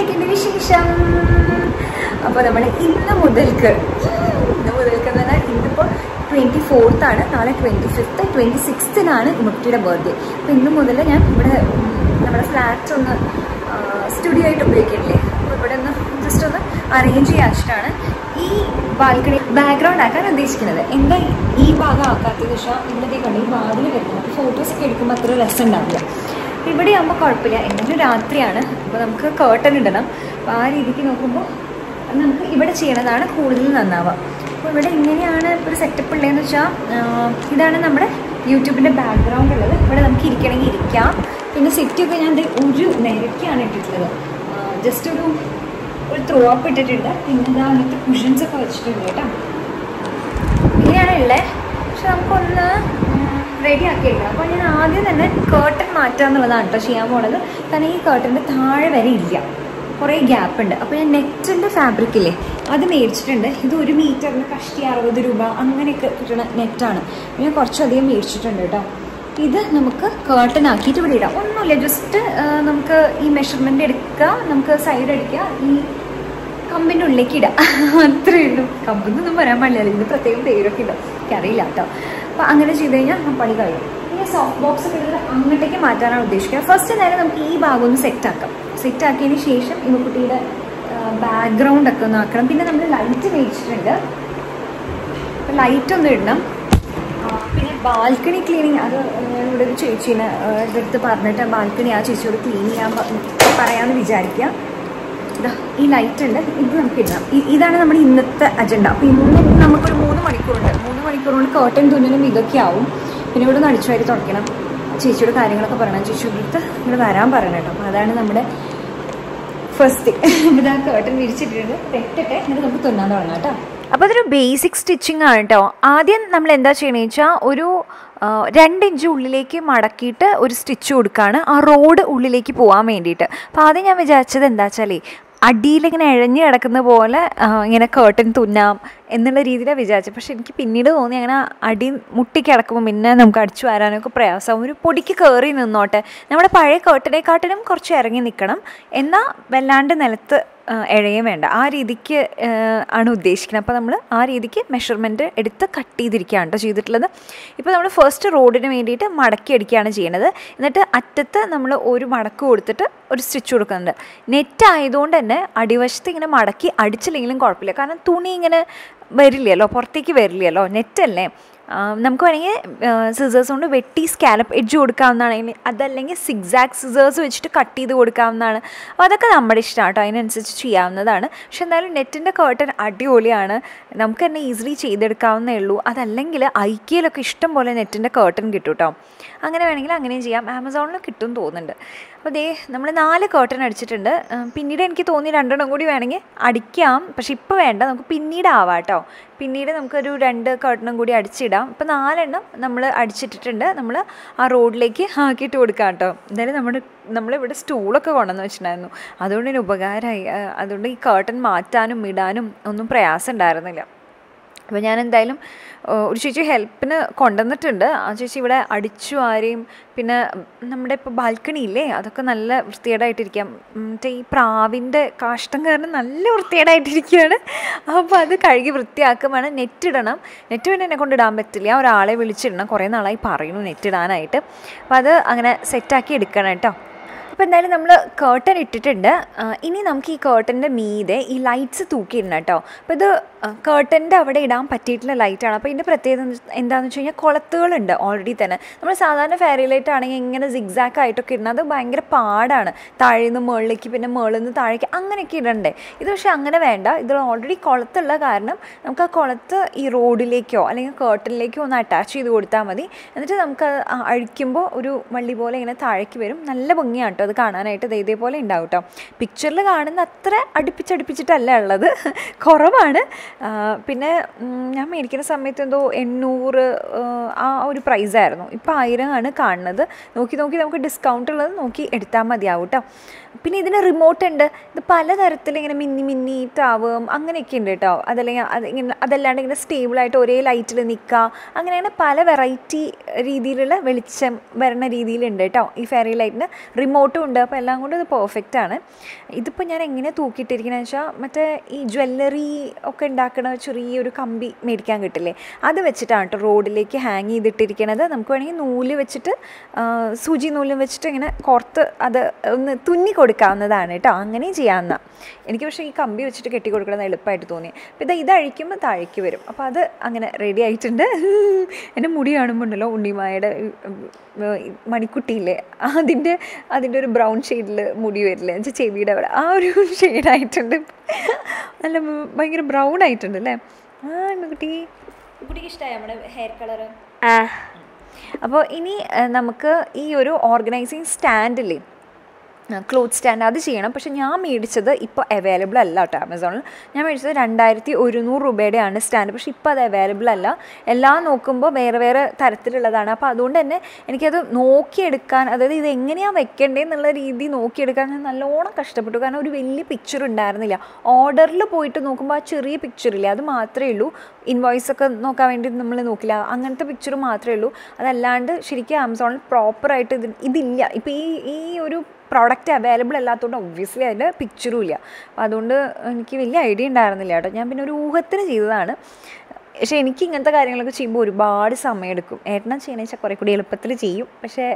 എന്തൊക്കെയുണ്ട് വിശേഷം അപ്പോൾ നമ്മൾ ഇന്ന് മുതൽക്ക് ഇന്ന് മുതൽക്ക് എന്ന് പറഞ്ഞാൽ ഇന്നിപ്പോൾ ട്വൻറ്റി ഫോർത്ത് ആണ് നാളെ ട്വൻറ്റി ഫിഫ്ത്ത് ട്വൻറ്റി സിക്സ്തിനാണ് ഇമുട്ടിയുടെ ബർത്ത്ഡേ അപ്പോൾ ഇന്ന് മുതൽ ഞാൻ ഇവിടെ ഉം, നമ്മുടെ ഫ്ലാറ്റ് ഒന്ന് സ്റ്റുഡിയോ ആയിട്ട് ഉപയോഗിക്കില്ലേ അപ്പോൾ ഇവിടെ ഒന്ന് ജസ്റ്റ് ഒന്ന് അറേഞ്ച് ചെയ്യാൻ വെച്ചിട്ടാണ് ഈ ബാൽക്കണി ബാക്ക്ഗ്രൗണ്ട് ആക്കാൻ ഉദ്ദേശിക്കുന്നത് എന്താ ഈ ഭാഗം ആക്കാത്തത് വെച്ചാൽ ഇവിടത്തെ കണ്ട് ഈ വാതിൽ വരുന്നത് അപ്പോൾ ഫോട്ടോസൊക്കെ എടുക്കുമ്പോൾ അത്ര രസം ഉണ്ടാവില്ല ഇവിടെ ആകുമ്പോൾ കുഴപ്പമില്ല എന്നാലും രാത്രിയാണ് അപ്പോൾ നമുക്ക് കേർട്ടൻ ഇടണം അപ്പോൾ ആ രീതിക്ക് നോക്കുമ്പോൾ നമുക്ക് ഇവിടെ ചെയ്യണതാണ് കൂടുതൽ നന്നാവുക അപ്പോൾ ഇവിടെ ഇങ്ങനെയാണ് ഒരു സെറ്റപ്പ് ഉള്ളതെന്ന് വെച്ചാൽ ഇതാണ് നമ്മുടെ യൂട്യൂബിൻ്റെ ബാക്ക്ഗ്രൗണ്ട് ഉള്ളത് ഇവിടെ നമുക്ക് ഇരിക്കണമെങ്കിൽ ഇരിക്കാം പിന്നെ സെറ്റൊക്കെ ഞാൻ ദേ ഒരു നിരക്കാണ് ഇട്ടിട്ടുള്ളത് ജസ്റ്റ് ഒരു ഒരു ത്രോ അപ്പ് ഇട്ടിട്ടുണ്ട് പിന്നെ ഇതാ അങ്ങനത്തെ കുഷൻസ് ഒക്കെ വെച്ചിട്ടുണ്ട് കേട്ടോ ഇങ്ങനെയാണ് ഉള്ളത് പക്ഷെ നമുക്കൊന്ന് റെഡി ആക്കി എടുക്കണം അപ്പോൾ ഞാൻ ആദ്യം തന്നെ കേർട്ടൻ മാറ്റുക എന്നുള്ളതാണ് കേട്ടോ ചെയ്യാൻ പോണത് കാരണം ഈ കേർട്ടൻ്റെ താഴെ വരെ ഇല്ല കുറേ ഗ്യാപ്പ് ഉണ്ട് അപ്പോൾ ഞാൻ നെറ്റിൻ്റെ ഫാബ്രിക് ഇല്ലേ അത് മേടിച്ചിട്ടുണ്ട് ഇത് ഒരു മീറ്ററിന് കഷ്ടി അറുപത് രൂപ അങ്ങനെയൊക്കെ കിട്ടുന്ന നെറ്റാണ് ഞാൻ കുറച്ചധികം മേടിച്ചിട്ടുണ്ട് കേട്ടോ ഇത് നമുക്ക് കേർട്ടൻ ആക്കിയിട്ട് ഇവിടെ ഇടാം ഒന്നുമില്ല ജസ്റ്റ് നമുക്ക് ഈ മെഷർമെൻ്റ് എടുക്കുക നമുക്ക് സൈഡ് അടിക്കുക ഈ കമ്പിൻ്റെ ഉള്ളിലേക്ക് ഇടാം അത്രേ ഉള്ളൂ കമ്പെന്നൊന്നും പറയാൻ പാടില്ല ഇത് പ്രത്യേകം പേരൊക്കെ ഇടാം എനിക്കറിയില്ല കേട്ടോ അപ്പോൾ അങ്ങനെ ചെയ്ത് കഴിഞ്ഞാൽ ആ പണി കഴിയും പിന്നെ സോഫ്റ്റ് ബോക്സ് ഒക്കെ എടുത്തിട്ട് അങ്ങോട്ടേക്ക് മാറ്റാനാണ് ഉദ്ദേശിക്കുന്നത് ഫസ്റ്റ് നേരം നമുക്ക് ഈ ഭാഗം ഒന്ന് സെറ്റ് ആക്കാം സെറ്റ് ആക്കിയതിന് ശേഷം ഈ കുട്ടിയുടെ ബാക്ക്ഗ്രൗണ്ട് ഒക്കെ ഒന്ന് ആക്കണം പിന്നെ നമ്മൾ ലൈറ്റ് മേടിച്ചിട്ടുണ്ട് അപ്പോൾ ലൈറ്റ് ഒന്ന് ഇടണം ആ, പിന്നെ ബാൽക്കണി ക്ലീനിങ് അത് ഞാനിവിടെ ഒരു ചേച്ചീനെ എൻ്റെ അടുത്ത് പറഞ്ഞിട്ട് ബാൽക്കണി ആ ചേച്ചിയോട് ക്ലീൻ ചെയ്യാൻ പ- പറയാമെന്ന് വിചാരിക്കുക ഇതാ ഈ ലൈറ്റ് ഉണ്ട് ഇത് നമുക്ക് ഇടാം ഇ- ഇതാണ് നമ്മുടെ ഇന്നത്തെ അജണ്ട അപ്പോൾ ഇന്ന് നമുക്കൊരു മൂന്ന് മണിക്കൂറുണ്ട് മൂന്ന് മണിക്കൂർ കൊണ്ട് കേട്ടൻ തുന്നലും ഇതൊക്കെ ആവും പിന്നെ ഇവിടെ ഒന്ന് അടിച്ചു വാരി തുടയ്ക്കണം ചേച്ചിയോട് കാര്യങ്ങളൊക്കെ പറയണം ചേച്ചിയുടെ അടുത്ത് ഇവിടെ വരാൻ പറയണം കേട്ടോ അപ്പോൾ അതാണ് നമ്മുടെ ഫസ്റ്റ് ഇതാ കേട്ടൻ വിരിച്ചിട്ടിട്ടുണ്ട് തെറ്റട്ടെ എന്നിട്ട് നമുക്ക് തുന്നാൻ തുടങ്ങാം കേട്ടോ അപ്പോൾ അതൊരു ബേസിക് സ്റ്റിച്ചിങ് ആണ് കേട്ടോ ആദ്യം നമ്മൾ എന്താ ചെയ്യണമെന്ന് വെച്ചാൽ ഒരു ആ, രണ്ട് ഇഞ്ച് ഉള്ളിലേക്ക് മടക്കിയിട്ട് ഒരു സ്റ്റിച്ച് കൊടുക്കുകയാണ് ആ റോഡ് ഉള്ളിലേക്ക് പോകാൻ വേണ്ടിയിട്ട് അപ്പോൾ ആദ്യം ഞാൻ വിചാരിച്ചത് എന്താ വെച്ചാലേ അടിയിലിങ്ങനെ ഇഴഞ്ഞ് കിടക്കുന്ന പോലെ ആ, ഇങ്ങനെ കേർട്ടൻ തുന്നാം എന്നുള്ള രീതിയിലാണ് വിചാരിച്ചത് പക്ഷെ എനിക്ക് പിന്നീട് തോന്നി അങ്ങനെ അടി മുട്ടി കിടക്കുമ്പോൾ പിന്നെ നമുക്ക് അടിച്ചു വരാനൊക്കെ പ്രയാസമാവും ഒരു പൊടിക്ക് കയറി നിന്നോട്ടെ നമ്മുടെ പഴയ കേർട്ടനെക്കാട്ടിലും കുറച്ച് ഇറങ്ങി നിൽക്കണം എന്നാൽ വല്ലാണ്ട് നിലത്ത് ആ, ഇഴയും വേണ്ട ആ രീതിക്ക് ആ, ആണ് ഉദ്ദേശിക്കുന്നത് അപ്പോൾ നമ്മൾ ആ രീതിക്ക് മെഷർമെൻറ്റ് എടുത്ത് കട്ട് ചെയ്തിരിക്കുകയാണ് കേട്ടോ ചെയ്തിട്ടുള്ളത് ഇപ്പോൾ നമ്മൾ ഫസ്റ്റ് റോഡിന് വേണ്ടിയിട്ട് മടക്കി അടിക്കുകയാണ് ചെയ്യണത് എന്നിട്ട് അറ്റത്ത് നമ്മൾ ഒരു മടക്ക് കൊടുത്തിട്ട് ഒരു സ്റ്റിച്ച് കൊടുക്കുന്നുണ്ട് നെറ്റ് ആയതുകൊണ്ട് തന്നെ അടിവശത്ത് ഇങ്ങനെ മടക്കി അടിച്ചില്ലെങ്കിലും കുഴപ്പമില്ല കാരണം തുണി ഇങ്ങനെ വരില്ലല്ലോ പുറത്തേക്ക് വരില്ലല്ലോ നെറ്റല്ലേ ആ, നമുക്ക് വേണമെങ്കിൽ സിസേഴ്സ് കൊണ്ട് വെട്ടി സ്കാലപ്പ് എഡ്ജ് കൊടുക്കാവുന്നതാണെങ്കിൽ അതല്ലെങ്കിൽ സിക്സാക്ട് സിസേഴ്സ് വെച്ചിട്ട് കട്ട് ചെയ്ത് കൊടുക്കാവുന്നതാണ് അപ്പോൾ അതൊക്കെ നമ്മുടെ ഇഷ്ടമാണ് കേട്ടോ അതിനനുസരിച്ച് ചെയ്യാവുന്നതാണ് പക്ഷെ എന്തായാലും നെറ്റിൻ്റെ കേർട്ടൻ അടിപൊളിയാണ് നമുക്ക് തന്നെ ഈസിലി ചെയ്തെടുക്കാവുന്നേ ഉള്ളൂ അതല്ലെങ്കിൽ ഐക്യയിലൊക്കെ ഇഷ്ടം പോലെ നെറ്റിൻ്റെ കേർട്ടൻ കിട്ടും കേട്ടോ അങ്ങനെ വേണമെങ്കിൽ അങ്ങനെയും ചെയ്യാം ആമസോണിൽ കിട്ടും തോന്നുന്നുണ്ട് അപ്പോൾ ദേ നമ്മൾ നാല് കേർട്ടൻ അടിച്ചിട്ടുണ്ട് ആ, പിന്നീട് എനിക്ക് തോന്നി രണ്ടെണ്ണം കൂടി വേണമെങ്കിൽ അടിക്കാം പക്ഷെ ഇപ്പോൾ വേണ്ട നമുക്ക് പിന്നീട് ആവാം കേട്ടോ പിന്നീട് നമുക്കൊരു രണ്ട് കേർട്ടനും കൂടി അടിച്ചിടാം ഇപ്പോൾ നാലെണ്ണം നമ്മൾ അടിച്ചിട്ടിട്ടുണ്ട് നമ്മൾ ആ റോഡിലേക്ക് ആക്കിയിട്ട് കൊടുക്കാം കേട്ടോ എന്തായാലും നമ്മുടെ നമ്മളിവിടെ സ്റ്റൂളൊക്കെ കൊണ്ടുവന്ന് വെച്ചിട്ടുണ്ടായിരുന്നു അതുകൊണ്ട് ഒരു ഉപകാരമായി ആ, അതുകൊണ്ട് ഈ കേർട്ടൻ മാറ്റാനും ഇടാനും ഒന്നും പ്രയാസം ഉണ്ടായിരുന്നില്ല അപ്പോൾ ഞാൻ എന്തായാലും ആ, ഒരു ചേച്ചി ഹെൽപ്പിന് കൊണ്ടുവന്നിട്ടുണ്ട് ആ ചേച്ചി ഇവിടെ അടിച്ചു ആരെയും പിന്നെ നമ്മുടെ ഇപ്പോൾ ബാൽക്കണി ഇല്ലേ അതൊക്കെ നല്ല വൃത്തികേടായിട്ടിരിക്കാം മറ്റേ ഈ പ്രാവിൻ്റെ കാഷ്ടം കാരണം നല്ല വൃത്തികേടായിട്ടിരിക്കുകയാണ് അപ്പോൾ അത് കഴുകി വൃത്തിയാക്കുമ്പോൾ നെറ്റ് ഇടണം നെറ്റ് പിന്നെ എന്നെ കൊണ്ട് ഇടാൻ പറ്റില്ല ഒരാളെ വിളിച്ചിടണം കുറേ നാളായി പറയുന്നു നെറ്റ് ഇടാനായിട്ട് അപ്പോൾ അത് അങ്ങനെ സെറ്റാക്കി എടുക്കണം കേട്ടോ അപ്പോൾ എന്തായാലും നമ്മൾ കേർട്ടൻ ഇട്ടിട്ടുണ്ട് ആ, ഇനി നമുക്ക് ഈ കേർട്ടൻ്റെ മീതെ ഈ ലൈറ്റ്സ് തൂക്കിയിടണം കേട്ടോ അപ്പോൾ ഇത് കേർട്ടൻ്റെ അവിടെ ഇടാൻ പറ്റിയിട്ടുള്ള ലൈറ്റാണ് അപ്പോൾ ഇതിൻ്റെ പ്രത്യേകത എന്ന് വെച്ച് എന്താണെന്ന് വെച്ച് കഴിഞ്ഞാൽ കുളത്തുകളുണ്ട് ഓൾറെഡി തന്നെ നമ്മൾ സാധാരണ ഫെയറി ലൈറ്റ് ആണെങ്കിൽ ഇങ്ങനെ സിഗ്സാക്ക് ആയിട്ടൊക്കെ ഇടുന്നത് അത് ഭയങ്കര പാടാണ് താഴെ നിന്ന് മുകളിലേക്ക് പിന്നെ മുകളിൽ നിന്ന് താഴേക്ക് അങ്ങനെയൊക്കെ ഇടണ്ടേ ഇത് പക്ഷേ അങ്ങനെ വേണ്ട ഇത് ഓൾറെഡി കുളത്തുള്ള കാരണം നമുക്ക് ആ കുളത്ത് ഈ റോഡിലേക്കോ അല്ലെങ്കിൽ കേർട്ടനിലേക്കോ ഒന്ന് അറ്റാച്ച് ചെയ്ത് കൊടുത്താൽ മതി എന്നിട്ട് നമുക്ക് അത് ആ അഴിക്കുമ്പോൾ ഒരു വള്ളി പോലെ ഇങ്ങനെ താഴേക്ക് വരും നല്ല ഭംഗിയാണ് കേട്ടോ അത് കാണാനായിട്ട് ദേ ഇതേപോലെ ഉണ്ടാവും കേട്ടോ പിക്ചറിൽ കാണുന്ന അത്ര അടുപ്പിച്ചടുപ്പിച്ചിട്ടല്ല ഉള്ളത് കുറവാണ് ആ, പിന്നെ ഉം, ഞാൻ മേടിക്കുന്ന സമയത്ത് എന്തോ എണ്ണൂറ് ആ, ആ ഒരു പ്രൈസായിരുന്നു ഇപ്പോൾ ആയിരമാണ് കാണുന്നത് നോക്കി നോക്കി നമുക്ക് ഡിസ്കൗണ്ട് ഉള്ളത് നോക്കി എടുത്താൽ മതിയാവും കേട്ടോ പിന്നെ ഇതിന് റിമോട്ട് ഉണ്ട് ഇത് പലതരത്തിൽ ഇങ്ങനെ മിന്നി മിന്നിയിട്ടാവും അങ്ങനെയൊക്കെ ഉണ്ട് കേട്ടോ അതല്ലെങ്കിൽ അത് ഇങ്ങനെ അതല്ലാണ്ട് ഇങ്ങനെ സ്റ്റേബിളായിട്ട് ഒരേ ലൈറ്റിൽ നിൽക്കുക അങ്ങനെയാണ് പല വെറൈറ്റി രീതിയിലുള്ള വെളിച്ചം വരണ രീതിയിലുണ്ട് കേട്ടോ ഈ ഫെയറി ലൈറ്റിന് റിമോട്ട് കംഫർട്ടും ഉണ്ട് അപ്പോൾ എല്ലാം കൊണ്ടും ഇത് പെർഫെക്റ്റ് ആണ് ഇതിപ്പോൾ ഞാൻ എങ്ങനെ തൂക്കിയിട്ടിരിക്കുന്നത് വെച്ചാൽ മറ്റേ ഈ ജ്വല്ലറി ഒക്കെ ഉണ്ടാക്കുന്ന ചെറിയൊരു കമ്പി മേടിക്കാൻ കിട്ടില്ലേ അത് വെച്ചിട്ടാണ് കേട്ടോ റോഡിലേക്ക് ഹാങ് ചെയ്തിട്ടിരിക്കണത് നമുക്ക് വേണമെങ്കിൽ നൂല് വെച്ചിട്ട് ആ, സൂചി നൂലും വെച്ചിട്ട് ഇങ്ങനെ കോർത്ത് അത് ഒന്ന് തുന്നി കൊടുക്കാവുന്നതാണ് കേട്ടോ അങ്ങനെയും ചെയ്യാവുന്ന എനിക്ക് പക്ഷേ ഈ കമ്പി വെച്ചിട്ട് കെട്ടി കൊടുക്കുന്നത് എളുപ്പമായിട്ട് തോന്നി അപ്പോൾ ഇത് ഇത് അഴിക്കുമ്പോൾ താഴേക്ക് വരും അപ്പോൾ അത് അങ്ങനെ റെഡി ആയിട്ടുണ്ട് എൻ്റെ മുടി കാണുമ്പോൾ ഉണ്ടല്ലോ ഉണ്ണിമായുടെ ഈ, ഉം, ഈ മണിക്കുട്ടിയില്ലേ അതിൻ്റെ അതിൻ്റെ ഒരു ബ്രൗൺ ഷെയ്ഡിൽ മുടി വരില്ലേ എന്നുവെച്ചാൽ ചെവിയുടെ അവിടെ ആ ഒരു ഷെയ്ഡായിട്ടുണ്ട് നല്ല ഭയങ്കര ബ്രൗൺ ആയിട്ടുണ്ട് അല്ലേ ആ കുട്ടി കുട്ടിക്ക് ഇഷ്ടമായി നമ്മുടെ ഹെയർ കളറ് അപ്പോൾ ഇനി ഏഹ്, നമുക്ക് ഈ ഒരു ഓർഗനൈസിങ് സ്റ്റാൻഡില്ലേ ക്ലോത്ത് സ്റ്റാൻഡ് അത് ചെയ്യണം പക്ഷെ ഞാൻ മേടിച്ചത് ഇപ്പോൾ അവൈലബിൾ അല്ല കേട്ടോ ആമസോണിൽ ഞാൻ മേടിച്ചത് രണ്ടായിരത്തി ഒരുന്നൂറ് രൂപയുടെയാണ് സ്റ്റാൻഡ് പക്ഷെ ഇപ്പോൾ അത് അവൈലബിൾ അല്ല എല്ലാം നോക്കുമ്പോൾ വേറെ വേറെ തരത്തിലുള്ളതാണ് അപ്പോൾ അതുകൊണ്ട് തന്നെ എനിക്കത് നോക്കിയെടുക്കാൻ അതായത് ഇത് എങ്ങനെയാണ് വെക്കേണ്ടതെന്നുള്ള രീതി നോക്കിയെടുക്കാൻ ഞാൻ നല്ലോണം കഷ്ടപ്പെട്ടു കാരണം ഒരു വലിയ പിക്ചർ ഉണ്ടായിരുന്നില്ല ഓർഡറിൽ പോയിട്ട് നോക്കുമ്പോൾ ആ ചെറിയ പിക്ചറില്ലേ അത് മാത്രമേ ഉള്ളൂ ഇൻവോയ്സ് ഒക്കെ നോക്കാൻ വേണ്ടി നമ്മൾ നോക്കില്ല അങ്ങനത്തെ പിക്ചർ മാത്രമേ ഉള്ളൂ അതല്ലാണ്ട് ശരിക്കും ആമസോണിൽ പ്രോപ്പറായിട്ട് ഇത് ഇതില്ല ഇപ്പോൾ ഈ ഈ ഒരു പ്രോഡക്റ്റ് അവൈലബിൾ അല്ലാത്തതുകൊണ്ട് ഒബ്വിയസ്ലി അതിൻ്റെ പിക്ചറും ഇല്ല അപ്പോൾ അതുകൊണ്ട് എനിക്ക് വലിയ ഐഡിയ ഉണ്ടായിരുന്നില്ല കേട്ടോ ഞാൻ പിന്നെ ഒരു ഊഹത്തിന് ചെയ്തതാണ് പക്ഷേ എനിക്ക് ഇങ്ങനത്തെ കാര്യങ്ങളൊക്കെ ചെയ്യുമ്പോൾ ഒരുപാട് സമയമെടുക്കും ഏട്ടനാ ചെയ്യണമെന്ന് വെച്ചാൽ കുറേ കൂടി എളുപ്പത്തിൽ ചെയ്യും പക്ഷേ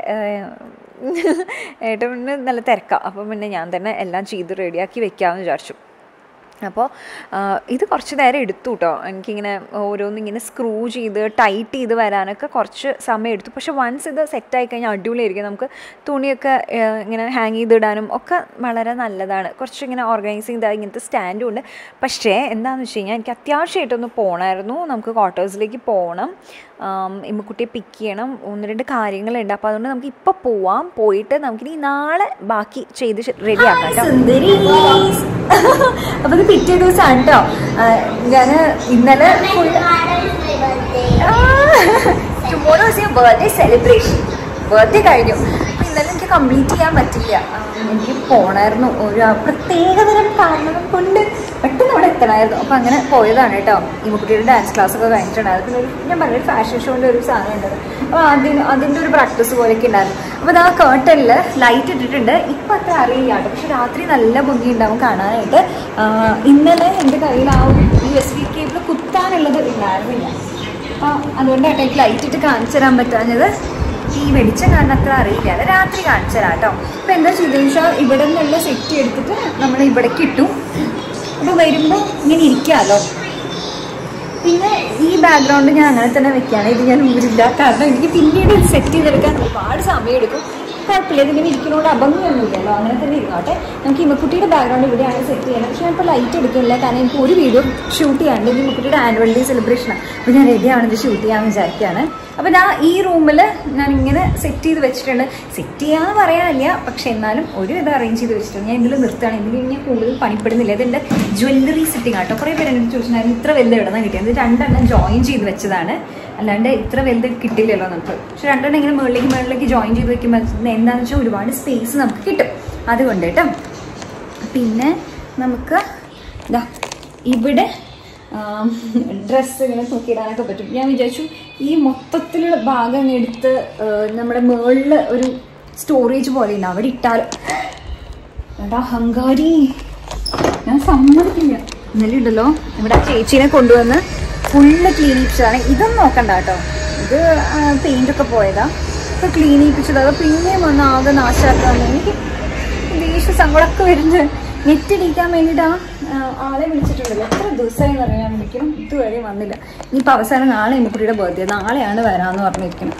ഏട്ടന് നല്ല തിരക്കാണ് അപ്പം പിന്നെ ഞാൻ തന്നെ എല്ലാം ചെയ്ത് റെഡിയാക്കി വെക്കാമെന്ന് വിചാരിച്ചു അപ്പോൾ ആ, ഇത് കുറച്ച് നേരം എടുത്തു കേട്ടോ എനിക്കിങ്ങനെ ഓരോന്നിങ്ങനെ സ്ക്രൂ ചെയ്ത് ടൈറ്റ് ചെയ്ത് വരാനൊക്കെ കുറച്ച് സമയം എടുത്തു പക്ഷെ വൺസ് ഇത് സെറ്റായി കഴിഞ്ഞാൽ അടിപൊളിയായിരിക്കും നമുക്ക് തുണിയൊക്കെ ആ, ഇങ്ങനെ ഹാങ് ചെയ്തിടാനും ഒക്കെ വളരെ നല്ലതാണ് കുറച്ച് ഇങ്ങനെ ഓർഗനൈസ് ചെയ്ത ഇങ്ങനത്തെ സ്റ്റാൻഡും ഉണ്ട് പക്ഷേ എന്താണെന്ന് വെച്ച് കഴിഞ്ഞാൽ എനിക്ക് അത്യാവശ്യമായിട്ടൊന്ന് പോകണമായിരുന്നു നമുക്ക് ക്വാർട്ടേഴ്സിലേക്ക് പോകണം ആം, ഇമ്മക്കുട്ടിയെ പിക്ക് ചെയ്യണം ഒന്ന് രണ്ട് കാര്യങ്ങളുണ്ട് അപ്പോൾ അതുകൊണ്ട് നമുക്ക് ഇപ്പോൾ പോവാം പോയിട്ട് നമുക്കിനി നാളെ ബാക്കി ചെയ്ത് റെഡി ആക്കാം കേട്ടോ സുന്ദരി അപ്പൊ ഇത് പിറ്റേ ദിവസമാണ് കേട്ടോ ഞാൻ ഇന്നലെ ടുമോറോ ബർത്ത്ഡേ സെലിബ്രേഷൻ ബർത്ത്ഡേ കഴിഞ്ഞു അപ്പൊ ഇന്നലെ എനിക്ക് കംപ്ലീറ്റ് ചെയ്യാൻ പറ്റില്ല ആ, എനിക്ക് പോണായിരുന്നു ഒരു പ്രത്യേകതരം കാരണം കൊണ്ട് പെട്ടെന്ന് അവിടെ എത്തണമായിരുന്നു അപ്പൊ അങ്ങനെ പോയതാണ് കേട്ടോ ഈ കുട്ടിയുടെ ഡാൻസ് ക്ലാസ് ഒക്കെ കഴിഞ്ഞിട്ടുണ്ടായിരുന്നു പിന്നെ ഒരു ഞാൻ പറഞ്ഞ ഫാഷൻ ഷോന്റെ ഒരു സാധനം ഉണ്ടായിരുന്നു അപ്പോൾ അതിന് അതിൻ്റെ ഒരു പ്രാക്ടീസ് പോലെയൊക്കെ ഉണ്ടായിരുന്നു അപ്പോൾ ആ കേട്ടലിൽ ലൈറ്റ് ഇട്ടിട്ടുണ്ട് ഇപ്പം അത്ര അറിയില്ല കേട്ടോ പക്ഷെ രാത്രി നല്ല ഭംഗി ഉണ്ടാവും കാണാനായിട്ട് ആ, ഇന്നലെ എൻ്റെ കയ്യിൽ ആ ഒരു യു എസ് ബി കേബിൾ കുത്താനുള്ളത് ഉണ്ടായിരുന്നില്ല അപ്പോൾ അതുകൊണ്ടാണ് എനിക്ക് ലൈറ്റ് ഇട്ട് കാണിച്ചു തരാൻ പറ്റാഞ്ഞത് ഈ വെളിച്ചം കാരണം അത്ര അറിയില്ല അത് രാത്രി കാണിച്ചു തരാം കേട്ടോ അപ്പോൾ എന്താ ചെയ്തതെന്ന് വെച്ചാൽ ഇവിടെ നിന്നുള്ള സെറ്റ് എടുത്തിട്ട് നമ്മൾ ഇവിടേക്ക് ഇട്ടു അപ്പോൾ വരുമ്പോൾ ഇങ്ങനെ ഇരിക്കാമല്ലോ പിന്നെ ഈ ബാക്ക്ഗ്രൗണ്ട് ഞാൻ അങ്ങനെ തന്നെ വെക്കുകയാണ് ഇത് ഞാൻ ഊരില്ല കാരണം എനിക്ക് പിന്നീട് സെറ്റ് ചെയ്തെടുക്കാൻ ഒരുപാട് സമയം എടുക്കും കുഴപ്പമില്ല ഇതിങ്ങനെ ഇരിക്കുന്നതുകൊണ്ട് അഭംഗിയൊന്നുമില്ലല്ലോ അങ്ങനെ തന്നെ ഇരുന്നോട്ടെ നമുക്ക് ഇമ്മക്കുട്ടിയുടെ ബാക്ക്ഗ്രൗണ്ട് ഇവിടെയാണ് സെറ്റ് ചെയ്യണം പക്ഷേ ഞാൻ ഇപ്പോൾ ലൈറ്റ് എടുക്കില്ല കാരണം എനിക്ക് ഒരു വീഡിയോ ഷൂട്ട് ചെയ്യാണ്ട് ഇത് ഇമ്മക്കുട്ടിയുടെ ആനുവൽ ഡേ സെലിബ്രേഷനാണ് അപ്പോൾ ഞാൻ റെഡിയാണ് ഇത് ഷൂട്ട് ചെയ്യാമെന്ന് വിചാരിക്കുകയാണ് അപ്പോൾ ഞാൻ ഈ റൂമിൽ ഞാൻ ഇങ്ങനെ സെറ്റ് ചെയ്ത് വെച്ചിട്ടുണ്ട് സെറ്റ് ചെയ്യാന്ന് പറയാനില്ല പക്ഷെ എന്നാലും ഒരു ഇത് അറേഞ്ച് ചെയ്ത് വെച്ചിട്ടുണ്ട് ഞാൻ ഇതിൽ നിർത്തുകയാണ് ഇതിൽ ഞാൻ കൂടുതൽ പണിപ്പെടുന്നില്ല ഇതിൻ്റെ ജ്വല്ലറി സെറ്റിംഗ് ആട്ടോ കുറേ പേര് എന്നോട് ചോദിച്ചിട്ടുണ്ടായിരുന്നു ഇത്ര വലുത് എവിടെ നിന്നാണ് കിട്ടിയത് ഇത് രണ്ടെണ്ണം ജോയിൻ ചെയ്ത് വെച്ചതാണ് അല്ലാണ്ട് ഇത്ര വലുത് കിട്ടില്ലല്ലോ നമുക്ക് പക്ഷെ രണ്ടെണ്ണം ഇങ്ങനെ മുകളിലേക്ക് മുകളിലേക്ക് ജോയിൻ ചെയ്ത് വെക്കുമ്പോൾ എന്താണെന്ന് വെച്ചാൽ ഒരുപാട് സ്പേസ് നമുക്ക് കിട്ടും അതുകൊണ്ട് കേട്ടോ പിന്നെ നമുക്ക് ഇതാ ഇവിടെ ഡ്രസ്സ് ഇങ്ങനെ തൂക്കിയിടാനൊക്കെ പറ്റും ഞാൻ വിചാരിച്ചു ഈ മൊത്തത്തിലുള്ള ഭാഗം അങ്ങ് എടുത്ത് ആ, നമ്മുടെ മുകളിൽ ഒരു സ്റ്റോറേജ് പോലെ ഉണ്ട് അവിടെ ഇട്ടാൽ എടാ ഹങ്കാരി ഞാൻ സമ്മതിക്കില്ല ഇന്നലെ ഉണ്ടല്ലോ ഇവിടെ ആ ചേച്ചീനെ കൊണ്ടുവന്ന് ഫുള്ള് ക്ലീൻ ചെയ്യിച്ചതാണ് ഇതൊന്നും നോക്കണ്ട കേട്ടോ ഇത് പെയിന്റ് ഒക്കെ പോയതാ ഇപ്പൊ ക്ലീൻ ചെയ്യിപ്പിച്ചത് അത് പിന്നെയും വന്ന് ആകെ നാശാക്കാൻ എനിക്ക് ദേഷ്യ സങ്കടമൊക്കെ വരുന്നത് നെറ്റിടിക്കാൻ വേണ്ടിയിട്ട് ആ ആ, ആളെ വിളിച്ചിട്ടുണ്ടല്ലോ എത്ര ദിവസമായി എന്ന് പറഞ്ഞാൽ ഞാൻ വിളിക്കണം ഇതുവരെ വന്നില്ല ഇനിയിപ്പോൾ അവസാനം നാളെ എമ്മക്കുട്ടിയുടെ ബർത്ത്ഡേ നാളെയാണ് വരാമെന്ന് പറഞ്ഞിരിക്കണം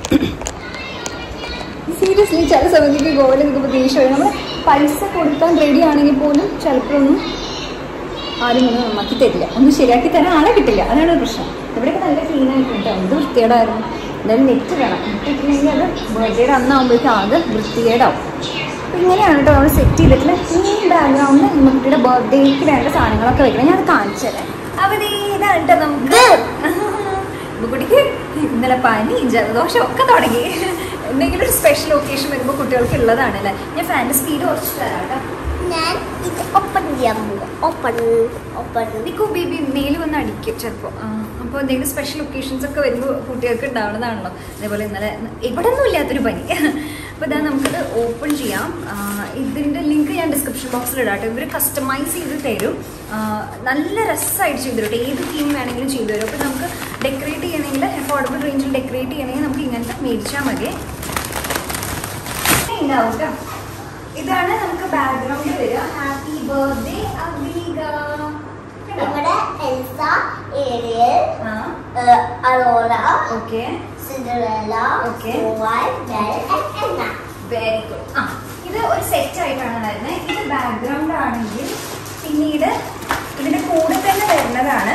സീരിയസ്ലി ചില സമയത്തേക്ക് ഗോവയിൽ നിൽക്കുമ്പോൾ ദേഷ്യം വരും നമ്മൾ പൈസ കൊടുക്കാൻ റെഡി ആണെങ്കിൽ പോലും ചിലപ്പോഴൊന്നും ആരും ഒന്നും നന്നാക്കി തരില്ല ഒന്നും ശരിയാക്കി തരാൻ ആളെ കിട്ടില്ല അതാണ് ഒരു പ്രശ്നം ഇവിടെയൊക്കെ നല്ല ക്ലീൻ ആയിട്ടുണ്ട് എന്ത് വൃത്തികേടായിരുന്നു എന്തായാലും നെറ്റ് വേണം നെറ്റ് ഇട്ടില്ലെങ്കിൽ അത് ബർത്ത്ഡേയുടെ അന്നാകുമ്പോഴേക്കും ആകെ വൃത്തികേടാവും അപ്പോൾ ഇങ്ങനെയാണ് കേട്ടോ നമ്മൾ സെറ്റ് ചെയ്തിട്ടുള്ള ഈ ബാക്ക്ഗ്രൗണ്ടിൽ നമ്മുടെ ബർത്ത്ഡേക്ക് വേണ്ട സാധനങ്ങളൊക്കെ വെക്കണം ഞാൻ അത് കാണിച്ചു തരാം അപ്പോൾ ദേ ഇതാണ് കേട്ടോ നമുക്ക് കുട്ടിക്ക് ഇന്നലെ പനി ജലദോഷം ഒക്കെ തുടങ്ങി എന്തെങ്കിലും ഒരു സ്പെഷ്യൽ ഒക്കേഷൻ വരുമ്പോൾ കുട്ടികൾക്ക് ഉള്ളതാണ് അല്ലേ ഞാൻ ഫാൻ്റെ സ്പീഡ് കുറച്ച് തരാം കേട്ടോ ഞാൻ ഇത് ഓപ്പൺ ചെയ്യാൻ പോവാം ഓപ്പൺ ഓപ്പൺ നിക്കോ ബേബി മെയിൽ വന്ന് അടിക്കും ചിലപ്പോൾ അപ്പോൾ എന്തെങ്കിലും സ്പെഷ്യൽ ഒക്കേഷൻസ് ഒക്കെ വരുമ്പോൾ കുട്ടികൾക്ക് ഉണ്ടാവുന്നതാണല്ലോ അതേപോലെ ഇന്നലെ ഇവിടെ ഒന്നും ഇല്ലാത്തൊരു പനി അപ്പോൾ ഇതാ നമുക്കിത് ഓപ്പൺ ചെയ്യാം ആ, ഇതിൻ്റെ ലിങ്ക് ഞാൻ ഡിസ്ക്രിപ്ഷൻ ബോക്സിൽ ഇടാം കേട്ടോ ഇവർ കസ്റ്റമൈസ് ചെയ്ത് തരും ആ, നല്ല രസമായിട്ട് ചെയ്തു തരും കേട്ടോ ഏത് തീം വേണമെങ്കിലും ചെയ്തു തരും അപ്പോൾ നമുക്ക് ഡെക്കറേറ്റ് ചെയ്യണമെങ്കിൽ അഫോർഡബിൾ റേഞ്ചിൽ ഡെക്കറേറ്റ് ചെയ്യണമെങ്കിൽ നമുക്ക് ഇങ്ങനത്തെ മേടിച്ചാൽ മതി ഉണ്ടാവും കേട്ടോ ഇതാണ് നമുക്ക് ബാക്ക്ഗ്രൗണ്ട് വരിക ഹാപ്പി ബർത്ത്ഡേ അബീഗ ഇവിടെ എൽസ ഏരിയൽ ആ Aurora okay Cinderella Okay. Belle എന്ന വെരി ഗുഡ് ആ ഇത് ഒരു സെറ്റ് ആയിട്ടാണ് വരുന്നത് ഇത് ബാക്ക്ഗ്രൗണ്ട് ആണെങ്കിൽ പിന്നീട് ഇതിന്റെ കൂടെ തന്നെ വരുന്നതാണ്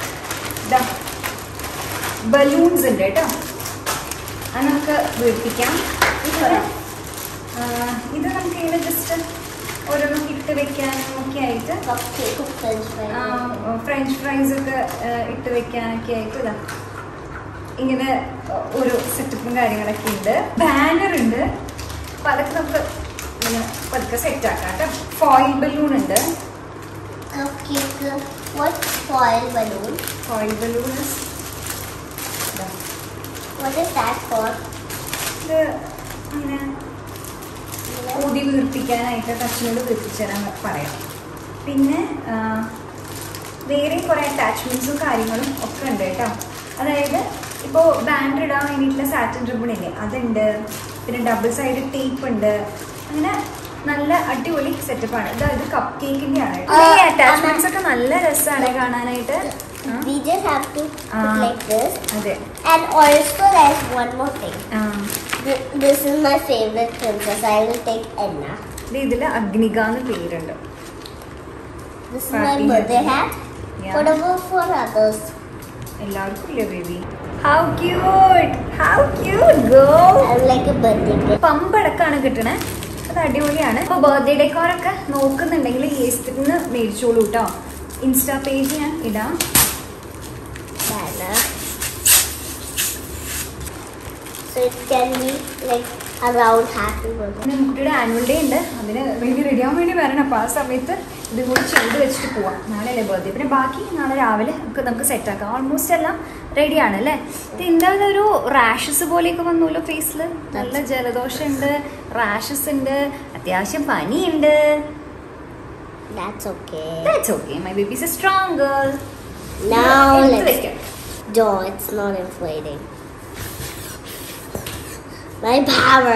ബലൂൺസ് ഉണ്ട് കേട്ടോ അത് നമുക്ക് വീഴ്ത്തിക്കാം ഇത് ആ, ഇത് നമുക്ക് ഇങ്ങനെ ജസ്റ്റ് ഓരോന്നും ഇട്ട് വെക്കാനും ഒക്കെ ആയിട്ട് cup cake French fry French fries ഒക്കെ ആ, ഇട്ട് വെക്കാനൊക്കെ ആയിട്ട് ഇതാ ഇങ്ങനെ ഒരു സെറ്റപ്പും കാര്യങ്ങളൊക്കെ ഉണ്ട് ബാനർ ഉണ്ട് അപ്പൊ അതൊക്കെ നമുക്ക് ഇങ്ങനെ പതുക്കെ സെറ്റ് ആക്കാം കേട്ടോ ഫോയിൽ ബലൂൺ ഉണ്ട് cup cake what foil balloon foil balloon what is that for ഇത് അങ്ങനെ ഊതി വീർപ്പിക്കാനായിട്ട് ടച്ചിനോട് വീർപ്പിച്ചു തരാൻ പറയാം പിന്നെ ആ, വേറെ കുറേ അറ്റാച്ച്മെന്റ്സും കാര്യങ്ങളും ഒക്കെ ഉണ്ട് കേട്ടോ അതായത് ഇപ്പോൾ ബാൻഡ് ഇടാൻ വേണ്ടിയിട്ടുള്ള സാറ്റൻ റിബൺ ഇല്ലേ അതുണ്ട് പിന്നെ ഡബിൾ സൈഡ് ടേപ്പ് ഉണ്ട് അങ്ങനെ നല്ല അടിപൊളി സെറ്റപ്പാണ് ഇതായത് കപ്പ് കേക്കിന്റെ ആണ് കേട്ടോ. ഈ ആ, അറ്റാച്ച്മെന്റ്സ് ഒക്കെ നല്ല രസമാണ് കാണാനായിട്ട് ആ, We just have to put Ah. like this. അതെ And also there's one more thing. ആ, Th- This is my favorite princess. I will take Anna. ഇത് ഇതില് അഗ്നിക എന്ന് പേരുണ്ട് This is Party my birthday hat. hat. Yeah. What about for others? എല്ലാവർക്കും ഇല്ലേ baby how cute how cute girl I like a birthday gift. പമ്പടക്കാണ് കിട്ടണേ അത് അടിപൊളിയാണ് അപ്പോൾ ബർത്ത്ഡേ ഡെക്കോറൊക്കെ നോക്കുന്നുണ്ടെങ്കിൽ ഈസ്റ്റിന്ന് മേടിച്ചോളൂ കേട്ടോ ഇൻസ്റ്റാ പേജ് ഞാൻ ഇടാം banner. So it can be like around happy birthday. പിന്നെ കുട്ടിയുടെ ആനുവൽ ഡേ ഉണ്ട് അതിന് വേണ്ടി റെഡി ആവാൻ വേണ്ടി വരണം അപ്പോൾ ആ സമയത്ത് ഇതും കൂടി ചെയ്ത് വെച്ചിട്ട് പോവാം നാളെ അല്ലേ ബർത്ത്ഡേ പിന്നെ ബാക്കി നാളെ രാവിലെ നമുക്ക് നമുക്ക് സെറ്റ് ആക്കാം ഓൾമോസ്റ്റ് എല്ലാം റെഡിയാണ് അല്ലേ ഇത് എന്തായാലും ഒരു റാഷസ് പോലെയൊക്കെ വന്നല്ലോ ഫേസിൽ നല്ല ജലദോഷം ഉണ്ട് റാഷസ് ഉണ്ട് അത്യാവശ്യം പനിയുണ്ട് That's okay. That's okay. My baby's a strong girl. Now എടുത്ത് let's വെക്കാം. do. It's not inflating. My power.